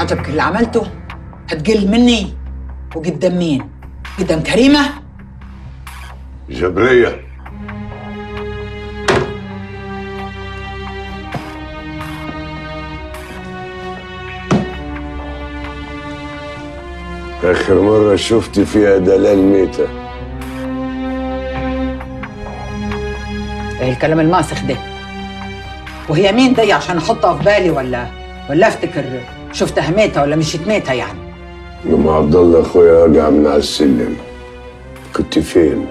عجبك اللي عملته هتقل مني وقدام مين قدام كريمه جبرية آخر مرة شفت فيها دلال ميتة ايه الكلام الماسخ ده وهي مين دي عشان احطها في بالي ولا ولا افتكر شفتها ميتة ولا مشيت ميتة يعني يوم عبد الله اخويا رجع من على السلم كنت فين؟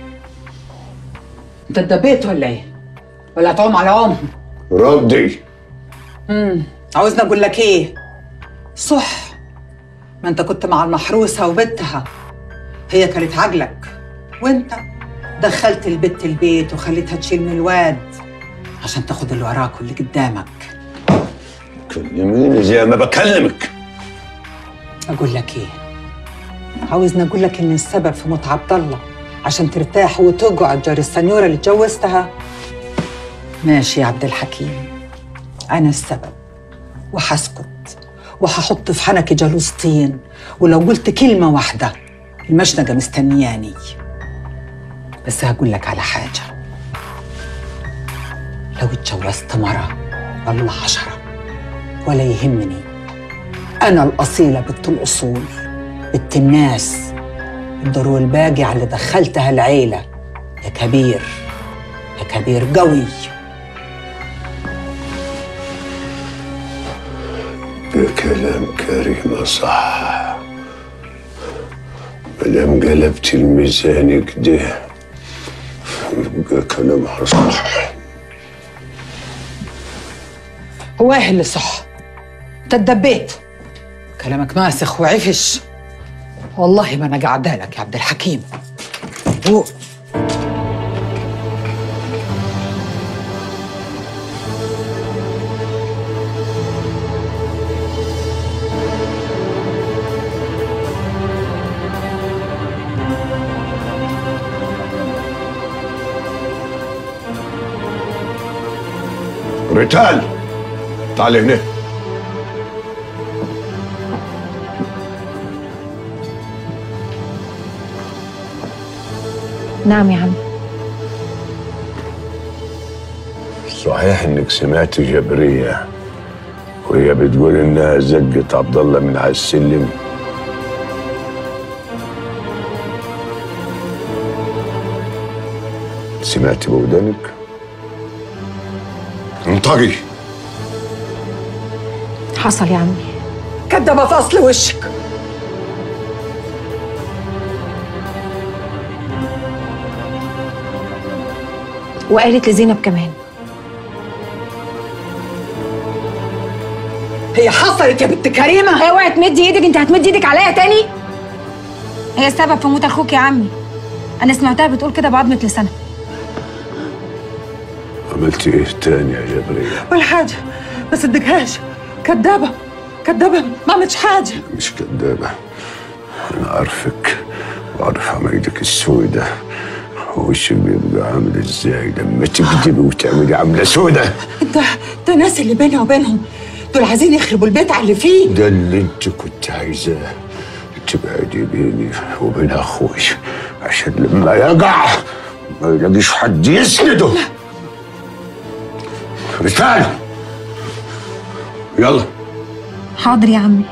انت اتدبيت ولا ايه ولا هتعوم على عوم ردي عاوزني اقول لك ايه صح ما انت كنت مع المحروسه وبنتها هي كانت عجلك وانت دخلت البت البيت وخليتها تشيل من الواد عشان تاخد اللي وراك واللي قدامك كلميني زي ما بكلمك اقول لك ايه عاوزني اقول لك ان السبب في موت عبد الله عشان ترتاح وتقعد جار السنيوره اللي اتجوزتها ماشي يا عبد الحكيم انا السبب وهسكت وهحط في حنكي جالوس طين ولو قلت كلمه واحده المشنقه مستنياني بس هقول لك على حاجه لو اتجوزت مره ولا عشره ولا يهمني أنا الأصيلة بنت الأصول بنت الناس الضرو الباقي على اللي دخلتها العيلة يا كبير يا كبير قوي ده كلام كريمة صح مادام قلبت الميزان كده يبقى كلامها صح هو إيه اللي صح؟ أنت اتدبيت كلامك ماسخ وعفش والله ما أنا قاعدة لك يا عبد الحكيم هو ريتال تعال هنا نعم يا عم صحيح انك سمعت جبرية وهي بتقول انها زقت عبد الله من على السلم سمعت بودانك انطقي حصل يا عمي كدبة في أصل وشك وقالت لزينب كمان هي حصلت يا بنت كريمة اوعي تمدي ايدك انت هتمدي ايدك عليا تاني هي السبب في موت اخوك يا عمي انا سمعتها بتقول كده بعضمة لسانها عملت ايه تاني يا جبرية ولا حاجة ما صدقهاش كدابة كدابة ما عملتش حاجة مش كدابة انا عارفك وعارف عمايلك السودة وشك بيبقى عامل ازاي لما تكذبي وتعملي عاملة سودة انت ده الناس اللي بيني وبينهم دول عايزين يخربوا البيت على اللي فيه ده اللي انت كنت عايزاه تبعدي بيني وبين اخوي عشان لما يقع ما يلاقيش حد يسنده رسالة يلا حاضر يا عمي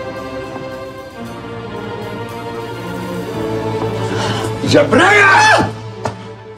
جبرية